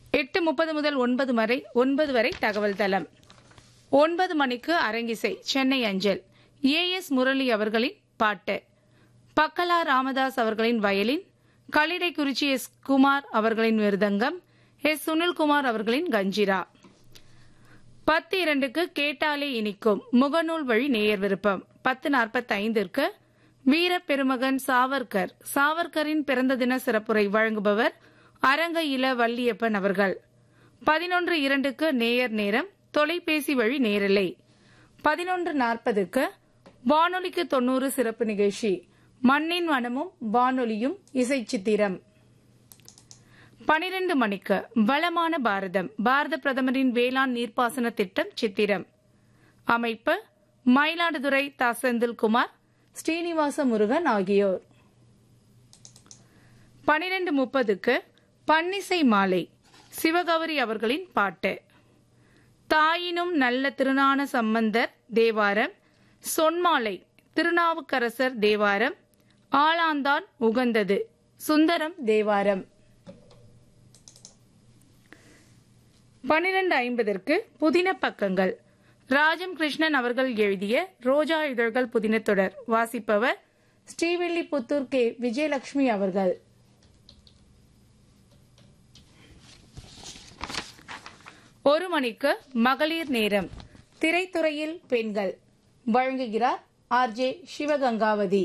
எட்டு முப்பது முதல் ஒன்பது வரை ஒன்பது வரை தகவல் தளம் ஒன்பது மணிக்கு அரங்கிசை சென்னை அஞ்சல் ஏ எஸ் முரளி அவர்களின் பாட்டு பக்கலா ராமதாஸ் அவர்களின் வயலின் களிடைக்குறிச்சி எஸ் குமார் அவர்களின் மிருதங்கம் எஸ் சுனில்குமார் அவர்களின் கஞ்சிரா பத்து இரண்டுக்கு கேட்டாலே இனிக்கும் முகநூல் வழி நேயர் விருப்பம் பத்து நாற்பத்தைந்திற்கு வீர பெருமகன் சாவர்கர் சாவர்கரின் பிறந்த தின சிறப்புரை வழங்குபவர் அரங்க இள வள்ளியப்பன் அவர்கள் பதினொன்று இரண்டுக்கு நேயர் நேரம் தொலைபேசி வழி நேரலை பதினொன்று நாற்பதுக்கு வானொலிக்கு தொண்ணூறு சிறப்பு நிகழ்ச்சி மண்ணின் வனமும் வானொலியும் இசை சித்திரம் பனிரெண்டு மணிக்கு வளமான பாரதம் பாரத பிரதமரின் வேளாண் நீர்ப்பாசன திட்டம் சித்திரம் அமைப்பு மயிலாடுதுறை தா செந்தில்குமார் ஸ்ரீனிவாச முருகன் ஆகியோர் பனிரெண்டு முப்பதுக்கு பன்னிசை மாலை சிவகௌரி அவர்களின் பாட்டு தாயினும் நல்ல திருநான சம்பந்தர் தேவாரம் சொன்மாலை திருநாவுக்கரசர் தேவாரம் ஆளாந்தான் உகந்தது சுந்தரம் தேவாரம் பனிரெண்டு ஐம்பதற்கு புதின பக்கங்கள் ராஜம் கிருஷ்ணன் அவர்கள் எழுதிய ரோஜா இதழ்கள் புதின தொடர் வாசிப்பவர் ஸ்ரீவில்லிபுத்தூர் கே விஜயலட்சுமி அவர்கள் ஒரு மணிக்கு மகளிர் நேரம் திரைத்துறையில் பெண்கள் வழங்குகிறார் ஆர் ஜே சிவகங்காவதி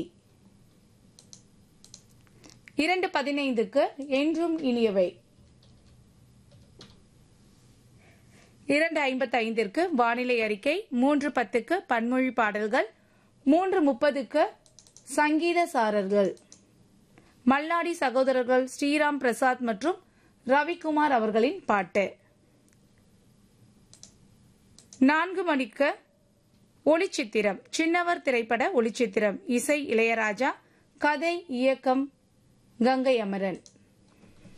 இரண்டு பதினைந்துக்கு என்றும் இனியவை இரண்டு ஐம்பத்தி ஐந்திற்கு வானிலை அறிக்கை மூன்று பத்துக்கு பன்மொழி பாடல்கள் மூன்று முப்பதுக்கு சங்கீத சாரர்கள் மல்லாடி சகோதரர்கள் ஸ்ரீராம் பிரசாத் மற்றும் ரவிக்குமார் அவர்களின் பாட்டு நான்கு மணிக்கு ஒளிச்சித்திரம் சின்னவர் திரைப்பட ஒளிச்சித்திரம் இசை இளையராஜா கதை இயக்கம் கங்கை அமரன்